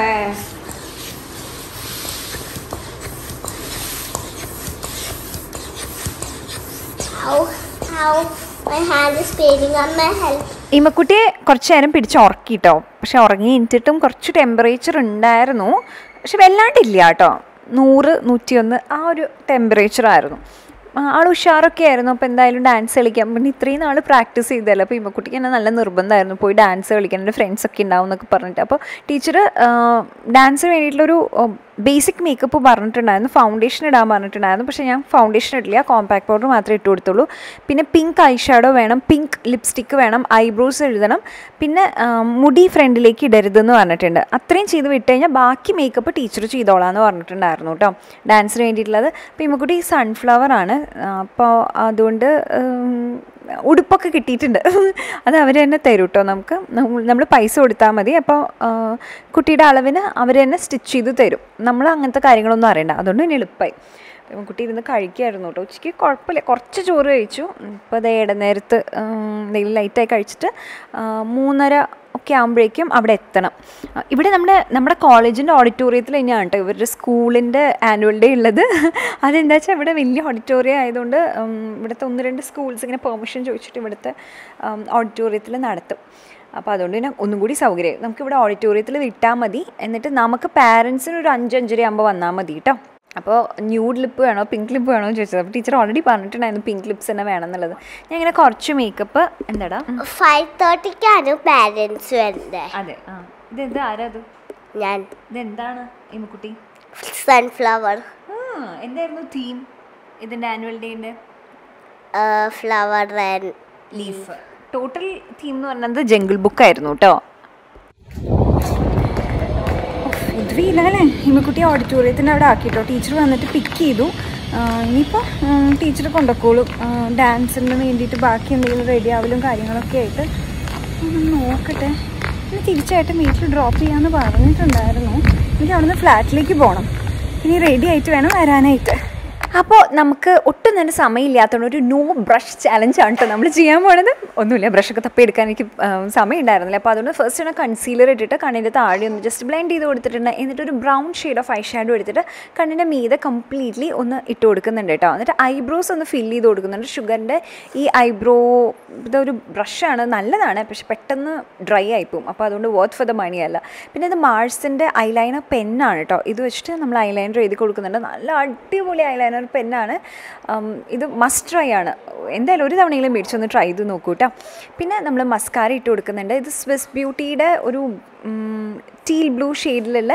Ow, ow. My hand is paining on my head. ഇമ്മക്കുട്ടിയെ കുറച്ച് നേരം പിടിച്ച് ഉറക്കിട്ടോ പക്ഷെ ഉറങ്ങി എനിറ്റിട്ടും കുറച്ച് ടെമ്പറേച്ചർ ഉണ്ടായിരുന്നു പക്ഷെ വല്ലാണ്ടില്ല കേട്ടോ നൂറ് നൂറ്റിയൊന്ന് ആ ഒരു ടെമ്പറേച്ചർ ആയിരുന്നു ആ, ആൾ ഉഷാറൊക്കെ ആയിരുന്നു അപ്പോൾ എന്തായാലും ഡാൻസ് കളിക്കാൻ പിന്നെ ഇത്രയും നാൾ പ്രാക്ടീസ് ചെയ്തല്ലോ അപ്പോൾ ഇമ്മക്കുട്ടിക്ക് എന്നെ നല്ല നിർബന്ധമായിരുന്നു പോയി ഡാൻസ് കളിക്കാൻ എൻ്റെ ഫ്രണ്ട്സൊക്കെ ഉണ്ടാവും എന്നൊക്കെ പറഞ്ഞിട്ട് അപ്പോൾ ടീച്ചർ ഡാൻസിന് വേണ്ടിയിട്ടുള്ളൊരു ബേസിക് മേക്കപ്പ് പറഞ്ഞിട്ടുണ്ടായിരുന്നു ഫൗണ്ടേഷൻ ഇടാൻ പറഞ്ഞിട്ടുണ്ടായിരുന്നു പക്ഷേ ഞാൻ ഫൗണ്ടേഷൻ ഇടില്ല കോമ്പാക്ട് പൗഡർ മാത്രമേ ഇട്ട് കൊടുത്തുള്ളൂ പിന്നെ പിങ്ക് ഐ ഷാഡോ വേണം പിങ്ക് ലിപ്സ്റ്റിക്ക് വേണം ഐബ്രോസ് എഴുതണം പിന്നെ ആ, മുടി ഫ്രണ്ടിലേക്ക് ഇടരുതെന്ന് പറഞ്ഞിട്ടുണ്ട് അത്രയും ചെയ്ത് വിട്ട് കഴിഞ്ഞാൽ ബാക്കി മേക്കപ്പ് ടീച്ചർ ചെയ്തോളാന്ന് പറഞ്ഞിട്ടുണ്ടായിരുന്നു കേട്ടോ ഡാൻസിന് വേണ്ടിയിട്ടുള്ളത് അപ്പോൾ ഇമ്മക്കുട്ടി സൺഫ്ലവർ ആണ് അപ്പോൾ അതുകൊണ്ട് ഉം, ഉടുപ്പൊക്കെ കിട്ടിയിട്ടുണ്ട് അത് അവർ തന്നെ തരും കേട്ടോ നമുക്ക് നമ്മൾ പൈസ കൊടുത്താൽ മതി അപ്പോൾ ആ, കുട്ടിയുടെ അളവിന് അവർ തന്നെ സ്റ്റിച്ച് ചെയ്ത് തരും നമ്മൾ അങ്ങനത്തെ കാര്യങ്ങളൊന്നും അറിയണ്ട അതുകൊണ്ട് തന്നെ എളുപ്പമായി അപ്പം കുട്ടി ഇരുന്ന് കഴിക്കുമായിരുന്നു കേട്ടോ ഉച്ചയ്ക്ക് കുഴപ്പമില്ല കുറച്ച് ചോറ് കഴിച്ചു ഇപ്പോൾ അതേ ഇടനേരത്ത് എന്തെങ്കിലും ലൈറ്റായി കഴിച്ചിട്ട് ആ, മൂന്നര ഒക്കെ ആകുമ്പോഴേക്കും അവിടെ എത്തണം ആ, ഇവിടെ നമ്മുടെ നമ്മുടെ കോളേജിൻ്റെ ഓഡിറ്റോറിയത്തിൽ തന്നെയാണ് കേട്ടോ ഇവരുടെ സ്കൂളിൻ്റെ ആനുവൽ ഡേ ഉള്ളത് അതെന്താ വെച്ചാൽ ഇവിടെ വലിയ ഓഡിറ്റോറിയം ആയതുകൊണ്ട് ഉം, ഇവിടുത്തെ ഒന്ന് രണ്ട് സ്കൂൾസ് ഇങ്ങനെ പെർമിഷൻ ചോദിച്ചിട്ട് ഇവിടുത്തെ ഓഡിറ്റോറിയത്തിൽ നടത്തും അപ്പോൾ അതുകൊണ്ട് പിന്നെ ഒന്നും കൂടി സൗകര്യം നമുക്കിവിടെ ഓഡിറ്റോറിയത്തിൽ വിട്ടാൽ മതി എന്നിട്ട് നമുക്ക് പാരൻസിന് ഒരു അഞ്ച് അഞ്ചര ആകുമ്പോൾ വന്നാൽ മതി കേട്ടോ അപ്പോൾ ന്യൂഡ് ലിപ്പ് വേണോ പിങ്ക് ലിപ്പ് വേണോ എന്ന് ചോദിച്ചത് അപ്പോൾ ടീച്ചർ ഓൾറെഡി പറഞ്ഞിട്ടുണ്ടായിരുന്നു പിങ്ക് ലിപ്സ് തന്നെ വേണം എന്നുള്ളത് ഞാൻ ഇങ്ങനെ കുറച്ച് മേക്കപ്പ് എന്താടാ ഫൈവ് തേർട്ടിക്കാണ് പാരൻസ് വരുന്നത് അതെ ആ ഇതെന്ത് ആരാ അത് ഞാൻ ഇതെന്താണ് ഇമ്മക്കുട്ടി സൺഫ്ലവർ ആ എന്തായിരുന്നു തീം ഇതിൻ്റെ ആനുവൽ ഡേൻ്റെ flower and leaf total theme എന്ന് പറഞ്ഞത് ജംഗിൾ ബുക്ക് ആയിരുന്നു കേട്ടോ ഇത് വീലല്ലേ ഹിമക്കുട്ടി ഓഡിറ്റോറിയത്തിൻ്റെ അവിടെ ആക്കിട്ടോ ടീച്ചർ വന്നിട്ട് പിക്ക് ചെയ്തു ആ, ഇനിയിപ്പോൾ ടീച്ചർ കൊണ്ടുപോക്കോളും ഡാൻസിന് വേണ്ടിയിട്ട് ബാക്കി എന്തെങ്കിലും റെഡി ആവലും കാര്യങ്ങളൊക്കെ ആയിട്ട് ഒന്ന് നോക്കട്ടെ ഇനി തിരിച്ചായിട്ട് വീട്ടിൽ ഡ്രോപ്പ് ചെയ്യാമെന്ന് പറഞ്ഞിട്ടുണ്ടായിരുന്നു എനിക്ക് അവിടുന്ന് ഫ്ലാറ്റിലേക്ക് പോകണം ഇനി റെഡി ആയിട്ട് വേണം വരാനായിട്ട് അപ്പോൾ നമുക്ക് ഒട്ടും തന്നെ സമയമില്ലാത്തതുകൊണ്ട് ഒരു നോ ബ്രഷ് ചാലഞ്ചാണ് കേട്ടോ നമ്മൾ ചെയ്യാൻ പോണത് ഒന്നുമില്ല ബ്രഷൊക്കെ തപ്പി എടുക്കാൻ എനിക്ക് ആം, സമയം ഉണ്ടായിരുന്നില്ല അപ്പോൾ അതുകൊണ്ട് ഫസ്റ്റ് ഞാൻ കൺസീലർ ഇട്ടിട്ട് കണ്ണിൻ്റെ താഴെ ഒന്ന് ജസ്റ്റ് ബ്ലെൻഡ് ചെയ്ത് കൊടുത്തിട്ടുണ്ട് എന്നിട്ട് ഒരു brown shade of eye shadow എടുത്തിട്ട് കണ്ണിൻ്റെ മീതെ കംപ്ലീറ്റ്ലി ഒന്ന് ഇട്ട് കൊടുക്കുന്നുണ്ട് കേട്ടോ എന്നിട്ട് ഐബ്രോസ് ഒന്ന് ഫില്ല് ചെയ്ത് കൊടുക്കുന്നുണ്ട് ഷുഗറിൻ്റെ ഈ ഐബ്രോ ഇതൊരു ബ്രഷാണ് നല്ലതാണ് പക്ഷെ പെട്ടെന്ന് ഡ്രൈ ആയിപ്പോവും അപ്പോൾ അതുകൊണ്ട് വർത്ത് ഫോർ ദ മണി അല്ല പിന്നെ ഇത് മാഴ്സിൻ്റെ ഐലൈനർ പെന്നാണ് കേട്ടോ ഇത് വെച്ചിട്ട് നമ്മൾ ഐലൈനർ എഴുതി കൊടുക്കുന്നുണ്ട് നല്ല അടിപൊളി ഐലൈനർ പെന്നാണ് ഇത് മസ്റ്റ് ട്രൈ ആണ് എന്തായാലും ഒരു തവണയെങ്കിലും മേടിച്ചൊന്ന് ട്രൈ ചെയ്ത് നോക്കൂ കേട്ടോ പിന്നെ നമ്മൾ മസ്കാര ഇട്ട് കൊടുക്കുന്നുണ്ട് ഇത് സ്വിസ് ബ്യൂട്ടിയുടെ ഒരു ടീൽ ബ്ലൂ ഷെയ്ഡിലുള്ള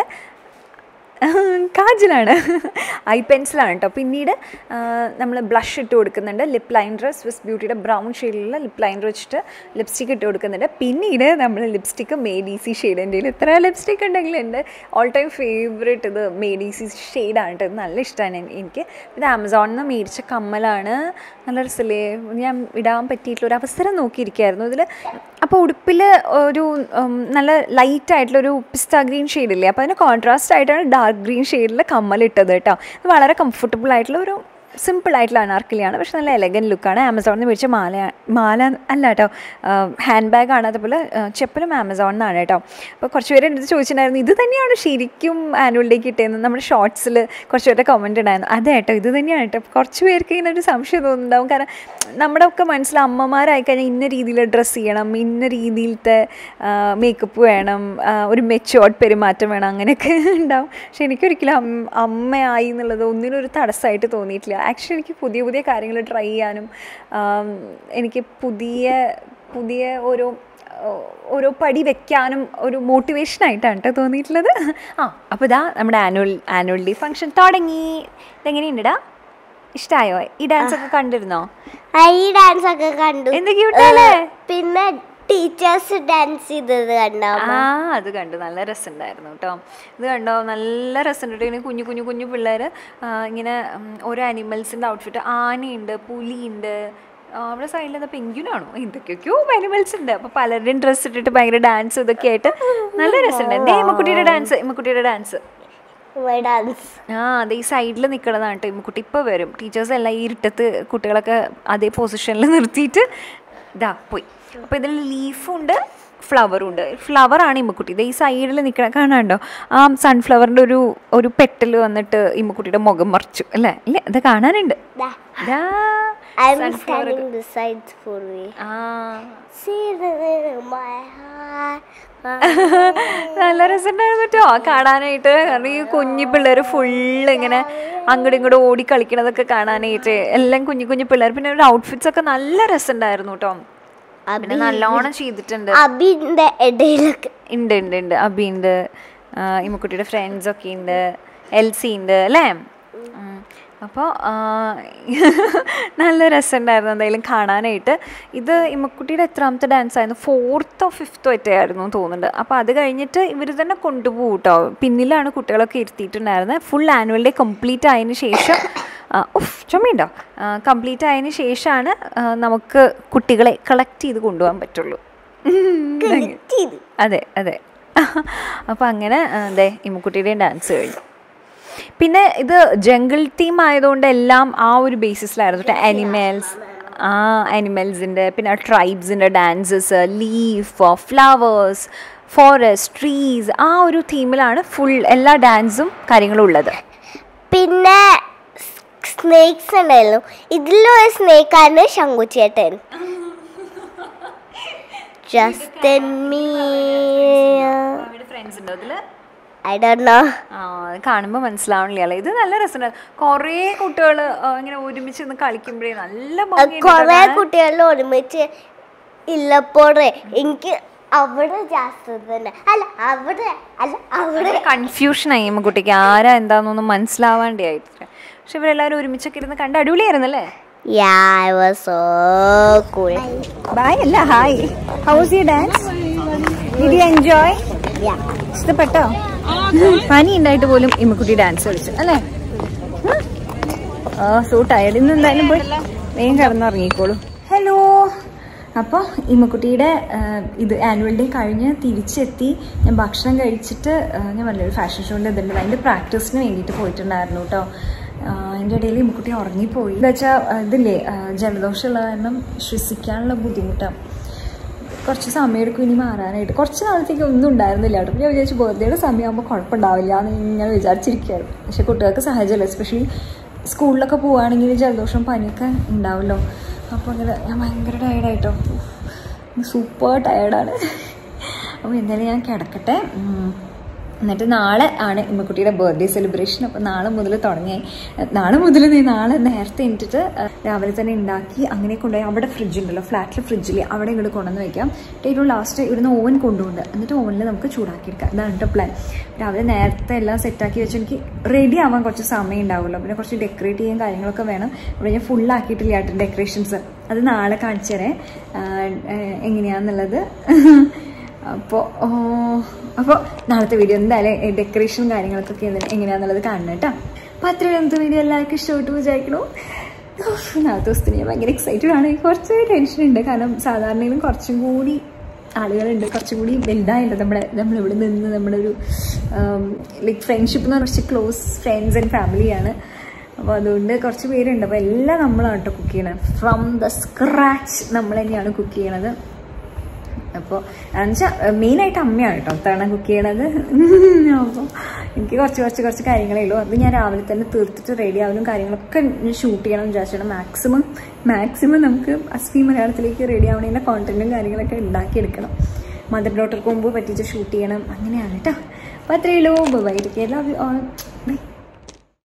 കാജലാണ് ഐ പെൻസിലാണ് കേട്ടോ പിന്നീട് നമ്മൾ ബ്ലഷ് ഇട്ട് കൊടുക്കുന്നുണ്ട് ലിപ്പ് ലൈനർ സ്വിസ് ബ്യൂട്ടിയുടെ ബ്രൗൺ ഷെയ്ഡിലുള്ള ലിപ്പ് ലൈനർ വെച്ചിട്ട് ലിപ്സ്റ്റിക് ഇട്ട് കൊടുക്കുന്നുണ്ട് പിന്നീട് നമ്മൾ ലിപ്സ്റ്റിക്ക് മെയ്ഡ് ഈസി ഷെയ്ഡ് എൻ്റെ കയ്യിൽ എത്ര ലിപ്സ്റ്റിക് ഉണ്ടെങ്കിലും എൻ്റെ ഓൾ ടൈം ഫേവറേറ്റ് ഇത് മെയ്ഡ് ഈസി ഷെയ്ഡാണ് കേട്ടോ ഇത് നല്ല ഇഷ്ടമാണ് എനിക്ക് ഇത് ആമസോണിൽ നിന്ന് മേടിച്ച കമ്മലാണ് നല്ല രസമല്ലേ ഞാൻ ഇടാൻ പറ്റിയിട്ടുള്ള ഒരു അവസരം നോക്കിയിരിക്കുകയായിരുന്നു ഇതിൽ അപ്പോൾ ഉടുപ്പിൽ ഒരു ഉം, നല്ല ലൈറ്റ് ആയിട്ടുള്ള ഒരു പിസ്ത ഗ്രീൻ ഷെയ്ഡില്ലേ അപ്പോൾ അതിന് കോൺട്രാസ്റ്റ് ആയിട്ടാണ് ഡാർക്ക് ഗ്രീൻ ഷെയ്ഡിൽ കമ്മലിട്ടത് കേട്ടോ ഇത് വളരെ കംഫർട്ടബിൾ ആയിട്ടുള്ള ഒരു സിമ്പിൾ ആയിട്ടുള്ള അനാർക്കലിയാണ് പക്ഷെ നല്ല എലഗൻ ലുക്കാണ് ആമസോണിൽ നിന്ന് മേടിച്ച മാല മാല അല്ല കേട്ടോ ഹാൻഡ് ബാഗാണ് അതുപോലെ ആ, ചെപ്പലും ആമസോണിൽ നിന്നാണ് കേട്ടോ അപ്പോൾ കുറച്ച് പേര് എൻ്റെ അടുത്ത് ചോദിച്ചിട്ടുണ്ടായിരുന്നു ഇത് തന്നെയാണ് ശരിക്കും ആനുവൽ ഡേക്ക് കിട്ടിയെന്ന് നമ്മുടെ ഷോർട്സിൽ കുറച്ച് പേരുടെ കമൻറ്റ് ഉണ്ടായിരുന്നു അതെ കേട്ടോ ഇത് തന്നെയാണ് കേട്ടോ കുറച്ച് പേർക്ക് ഇങ്ങനെ ഒരു സംശയം തോന്നുന്നുണ്ടാവും കാരണം നമ്മുടെ ഒക്കെ മനസ്സിൽ അമ്മമാരായി കഴിഞ്ഞാൽ ഇന്ന രീതിയിൽ ഡ്രസ്സ് ചെയ്യണം ഇന്ന രീതിയിലത്തെ മേക്കപ്പ് വേണം ആ, ഒരു മെച്ചുവേർഡ് പെരുമാറ്റം വേണം അങ്ങനെയൊക്കെ ഉണ്ടാവും പക്ഷെ എനിക്കൊരിക്കലും അമ്മ അമ്മയായി എന്നുള്ളത് ഒന്നിനും ഒരു തടസ്സമായിട്ട് തോന്നിയിട്ടില്ല ആക്ച്വലി എനിക്ക് പുതിയ പുതിയ കാര്യങ്ങൾ ട്രൈ ചെയ്യാനും ആം, എനിക്ക് പുതിയ പുതിയ ഓരോ ഓരോ പടി വെക്കാനും ഒരു മോട്ടിവേഷനായിട്ടാണ് കേട്ടോ തോന്നിയിട്ടുള്ളത് ആ അപ്പോൾ ഇതാ നമ്മുടെ ആനുവൽ ആനുവൽ ഡേ ഫംഗ്ഷൻ തുടങ്ങി ഇതെങ്ങനെയുണ്ടടാ ഇഷ്ടമായോ ഈ ഡാൻസ് ഒക്കെ കണ്ടിരുന്നോ ആ, ഈ ഡാൻസ് ഒക്കെ കണ്ടു എന്ത് cute അല്ലേ? ഏ, പിന്നെ ടീച്ചേഴ്സ് ഡാൻസ് ചെയ്തത് കണ്ടോ ആ അത് കണ്ടു നല്ല രസമുണ്ടായിരുന്നു കേട്ടോ ഇത് കണ്ടോ നല്ല രസമുണ്ട് ഇങ്ങനെ കുഞ്ഞു കുഞ്ഞു കുഞ്ഞു പിള്ളേർ ഇങ്ങനെ ഉം, ഓരോ അനിമൽസിൻ്റെ ഔട്ട്ഫിറ്റ് ആനയുണ്ട് പുലിയുണ്ട് ആ, അവിടെ സൈഡിൽ എന്താ പെങ്ക്യുനാണോ എന്തൊക്കെയൊക്കെയോ അനിമൽസ് ഉണ്ട് അപ്പോൾ പലരുടെയും ഡ്രസ്സ് ഇട്ടിട്ട് ഭയങ്കര ഡാൻസ് ഇതൊക്കെ ആയിട്ട് നല്ല രസമുണ്ട് എന്തേ ഇമ്മക്കുട്ടിയുടെ ഡാൻസ് ഇമ്മക്കുട്ടിയുടെ ഡാൻസ് ഡാൻസ് ആ അതെ ഈ സൈഡിൽ നിൽക്കണതാണ് കേട്ടോ ഇമ്മക്കുട്ടി ഇപ്പോൾ വരും ടീച്ചേഴ്സ് എല്ലാം ഈ ഇരുട്ടത്ത് കുട്ടികളൊക്കെ അതേ പൊസിഷനിൽ നിർത്തിയിട്ട് ഇതാ പോയി അപ്പോൾ ഇതിൽ ലീഫുണ്ട് ഫ്ലവറും ഉണ്ട് ഫ്ലവറാണ് ഇമ്മക്കുട്ടി ഇത് ഈ സൈഡിൽ നിൽക്കണ കാണാണ്ടോ ആ സൺഫ്ലവറിൻ്റെ ഒരു ഒരു പെട്ടൽ വന്നിട്ട് ഇമ്മക്കുട്ടിയുടെ മുഖം മറിച്ചു അല്ലേ ഇല്ല ഇത് കാണാനുണ്ട് ദാ I'm sunflower standing beside Purvi. ആ See the in my heart. നല്ല രസമുണ്ടായിരുന്നു കേട്ടോ കാണാനായിട്ട് കാരണം ഈ കുഞ്ഞു പിള്ളേർ ഫുള്ള് ഇങ്ങനെ അങ്ങോട്ടും ഇങ്ങോട്ടും ഓടി കളിക്കണതൊക്കെ കാണാനായിട്ട് എല്ലാം കുഞ്ഞു കുഞ്ഞു പിള്ളേർ പിന്നെ ഒരു ഔട്ട്ഫിറ്റ്സ് ഒക്കെ നല്ല രസമുണ്ടായിരുന്നു കേട്ടോ പിന്നെ നല്ലോണം ചെയ്തിട്ടുണ്ട് അബിന്റെ ഇടയിലൊക്കെ ഉണ്ട് ഉണ്ട് ഉണ്ട് അബി ഉണ്ട് ഇമ്മക്കുട്ടിയുടെ ഫ്രണ്ട്സ് ഒക്കെ ഉണ്ട് എൽസി ഉണ്ട് അല്ലേ അപ്പോൾ നല്ല രസമുണ്ടായിരുന്നു എന്തായാലും കാണാനായിട്ട് ഇത് ഇമ്മക്കുട്ടിയുടെ എത്രാമത്തെ ഡാൻസ് ആയിരുന്നു ഫോർത്തോ ഫിഫ്ത്തോ ഒറ്റ ആയിരുന്നു എന്ന് തോന്നുന്നുണ്ട് അപ്പോൾ അത് കഴിഞ്ഞിട്ട് ഇവർ തന്നെ കൊണ്ടുപോകും കേട്ടോ പിന്നിലാണ് കുട്ടികളൊക്കെ ഇരുത്തിയിട്ടുണ്ടായിരുന്നത് ഫുൾ ആനുവൽ ഡേ കംപ്ലീറ്റ് ആയതിന് ശേഷം ആ, ഉഫ് ചുമയുണ്ടോ കംപ്ലീറ്റ് ആയതിന് ശേഷമാണ് ആ, നമുക്ക് കുട്ടികളെ കളക്ട് ചെയ്ത് കൊണ്ടുപോകാൻ പറ്റുള്ളൂ ചെയ്തു അതെ അതെ അപ്പോൾ അങ്ങനെ ആ, ദേ ഇമ്മുക്കുട്ടിയുടെയും ഡാൻസ് കഴിഞ്ഞു പിന്നെ ഇത് ജംഗിൾ തീം ആയതുകൊണ്ട് എല്ലാം ആ ഒരു ബേസിസിലായിരുന്നു കേട്ടോ അനിമൽസ് ആ അനിമൽസിൻ്റെ പിന്നെ ട്രൈബ്സിൻ്റെ dances leaf flowers forest trees ആ ഒരു തീമിലാണ് ഫുൾ എല്ലാ ഡാൻസും കാര്യങ്ങളും ഉള്ളത് പിന്നെ സ്നേക്സ് ഉണ്ടായിരുന്നു ഇതിലൊരു സ്നേക്കാണ് ശങ്കുച്ചേട്ടൻ ജസ്റ്റ് മീ ഫ്രണ്ട്സ് ഉണ്ടോ അതിൽ ഐ ഡോണ്ട് നോ ആ അത് കാണുമ്പോൾ മനസ്സിലാവണില്ല ഇത് നല്ല രസമുണ്ട് കുറേ കുട്ടികൾ ഇങ്ങനെ ഒരുമിച്ച് നിന്ന് കളിക്കുമ്പോഴേ നല്ല ഭംഗിയുണ്ട് കൊറേ കാണാൻ. കുട്ടികൾ ഒരുമിച്ച് ഇല്ലപ്പോഴേ എനിക്ക് അവിടെ ജാസ്തി തന്നെ അല്ല അവിടെ അല്ല അവിടെ കൺഫ്യൂഷൻ ആയി കുട്ടിക്ക് ആരാ എന്താന്നൊന്നും മനസ്സിലാവാണ്ടേ ആയിട്ട് പക്ഷെ ഇവരെല്ലാവരും ഒരുമിച്ചൊക്കെ ഇരുന്ന് കണ്ട് അടിപൊളിയായിരുന്നല്ലേ Yeah, it was so cool. Bye അല്ല hi how's you dance did you enjoy Yeah. ഇഷ്ടപ്പെട്ടോ പനി ഉണ്ടായിട്ട് പോലും ഇമ്മക്കുട്ടി ഡാൻസ് കളിച്ചു അല്ലേ ഉം? ആ സോ ടയർഡ് ഇന്ന് എന്തായാലും പോയി വേഗം കിടന്നുറങ്ങിക്കോളൂ ഹലോ അപ്പോൾ ഇമ്മക്കുട്ടിയുടെ ആ, ഇത് ആനുവൽ ഡേ കഴിഞ്ഞ് തിരിച്ചെത്തി ഞാൻ ഭക്ഷണം കഴിച്ചിട്ട് ആ, ഞാൻ വലിയൊരു ഫാഷൻ ഷോൻ്റെ ഇതുണ്ട് അതിൻ്റെ പ്രാക്ടീസിന് വേണ്ടിയിട്ട് പോയിട്ടുണ്ടായിരുന്നു കേട്ടോ അതിൻ്റെ ഇടയിൽ ഇമ്മക്കുട്ടി ഉറങ്ങിപ്പോയി എന്താ വെച്ചാൽ ഇതില്ലേ ആ, ജലദോഷമുള്ള കാരണം ശ്വസിക്കാനുള്ള ബുദ്ധിമുട്ടാണ് കുറച്ച് സമയം എടുക്കും ഇനി മാറാനായിട്ട് കുറച്ച് നാളത്തേക്ക് ഒന്നും ഉണ്ടായിരുന്നില്ല കേട്ടോ അപ്പോൾ ഞാൻ വിചാരിച്ചു ബർത്ത്ഡേയുടെ സമയമാകുമ്പോൾ കുഴപ്പമുണ്ടാവില്ല എന്ന് ഇങ്ങനെ വിചാരിച്ചിരിക്കുകയായിരുന്നു പക്ഷെ കുട്ടികൾക്ക് സഹജമല്ല എസ്പെഷ്യലി സ്കൂളിലൊക്കെ പോവുകയാണെങ്കിൽ ജലദോഷം പനിയൊക്കെ ഉണ്ടാവുമല്ലോ അപ്പോൾ അങ്ങനെ ഞാൻ ഭയങ്കര ടയർഡായിട്ടോ സൂപ്പർ ടയർഡാണ് അപ്പോൾ എന്തായാലും ഞാൻ കിടക്കട്ടെ ഉം. എന്നിട്ട് നാളെ ആണ് ഇമ്മക്കുട്ടിയുടെ ബർത്ത്ഡേ സെലിബ്രേഷൻ അപ്പോൾ നാളെ മുതൽ തുടങ്ങി നാളെ മുതൽ നീ നാളെ നേരത്തെ എണീറ്റിട്ട് രാവിലെ തന്നെ ഉണ്ടാക്കി അങ്ങനെ കൊണ്ടുപോയി അവിടെ ഫ്രിഡ്ജ് ഉണ്ടല്ലോ ഫ്ലാറ്റിൽ ഫ്രിഡ്ജിൽ അവിടെ ഇങ്ങോട്ട് കൊണ്ടുവന്ന് വെക്കാം ഏറ്റവും ലാസ്റ്റ് ഇവിടുന്ന് ഓവൻ കൊണ്ടുപോകുന്നുണ്ട് എന്നിട്ട് ഓവനിൽ നമുക്ക് ചൂടാക്കിയെടുക്കാം ഇതാണ് കേട്ടോ പ്ലാൻ രാവിലെ നേരത്തെ എല്ലാം സെറ്റാക്കി വെച്ച് എനിക്ക് റെഡി ആവാൻ കുറച്ച് സമയം ഉണ്ടാവുമല്ലോ പിന്നെ കുറച്ച് ഡെക്കറേറ്റ് ചെയ്യാൻ കാര്യങ്ങളൊക്കെ വേണം ഇവിടെ ഞാൻ ഫുൾ ആക്കിയിട്ടില്ല കേട്ടോ ഡെക്കറേഷൻസ് അത് നാളെ കാണിച്ചു തരേ എങ്ങനെയാണെന്നുള്ളത് അപ്പോൾ അപ്പോൾ നാളത്തെ വീഡിയോ എന്തായാലും ഡെക്കറേഷൻ കാര്യങ്ങൾക്കൊക്കെ എന്ത് എങ്ങനെയാണെന്നുള്ളത് കാണണം കേട്ടോ അപ്പോൾ അത്രയും ഇന്നത്തെ വീഡിയോ എല്ലാവർക്കും ഇഷ്ടപ്പെട്ടു വിചാരിക്കണു ഉഫ്, നാളത്തെ ദിവസത്തിന് ഞാൻ ഭയങ്കര എക്സൈറ്റഡ് ആണ് കുറച്ച് ടെൻഷൻ ഉണ്ട് കാരണം സാധാരണയിലും കുറച്ചും കൂടി ആളുകളുണ്ട് കുറച്ചും കൂടി വലുതായിട്ടുണ്ട് നമ്മുടെ നമ്മളിവിടെ നിന്ന് നമ്മുടെ ഒരു ലൈക്ക് ഫ്രണ്ട്ഷിപ്പ് എന്ന് പറഞ്ഞാൽ കുറച്ച് ക്ലോസ് ഫ്രണ്ട്സ് ആൻഡ് ഫാമിലിയാണ് അപ്പോൾ അതുകൊണ്ട് കുറച്ച് പേരുണ്ട് അപ്പോൾ എല്ലാം നമ്മളാണ് കേട്ടോ കുക്ക് ചെയ്യണത് ഫ്രം ദ സ്ക്രാച്ച് നമ്മൾ തന്നെയാണ് കുക്ക് ചെയ്യണത് അപ്പോൾ എന്നുവെച്ചാൽ മെയിനായിട്ട് അമ്മയാണ് കേട്ടോ തവണ കുക്ക് ചെയ്യണത് അപ്പോൾ എനിക്ക് കുറച്ച് കുറച്ച് കുറച്ച് കാര്യങ്ങളേ ഉള്ളൂ അത് ഞാൻ രാവിലെ തന്നെ തീർത്തിട്ട് റെഡി ആവലും കാര്യങ്ങളൊക്കെ ഷൂട്ട് ചെയ്യണം വിചാരിച്ചിട്ട് മാക്സിമം മാക്സിമം നമുക്ക് അസ്വി മലയാളത്തിലേക്ക് റെഡി ആവണതിൻ്റെ കോണ്ടന്റും കാര്യങ്ങളൊക്കെ ഉണ്ടാക്കിയെടുക്കണം മദർ ഡോട്ടർക്ക് മുമ്പ് പറ്റിച്ച് ഷൂട്ട് ചെയ്യണം അങ്ങനെയാണ് കേട്ടോ അപ്പോൾ അത്രയേ ഉള്ളൂ bye love you all by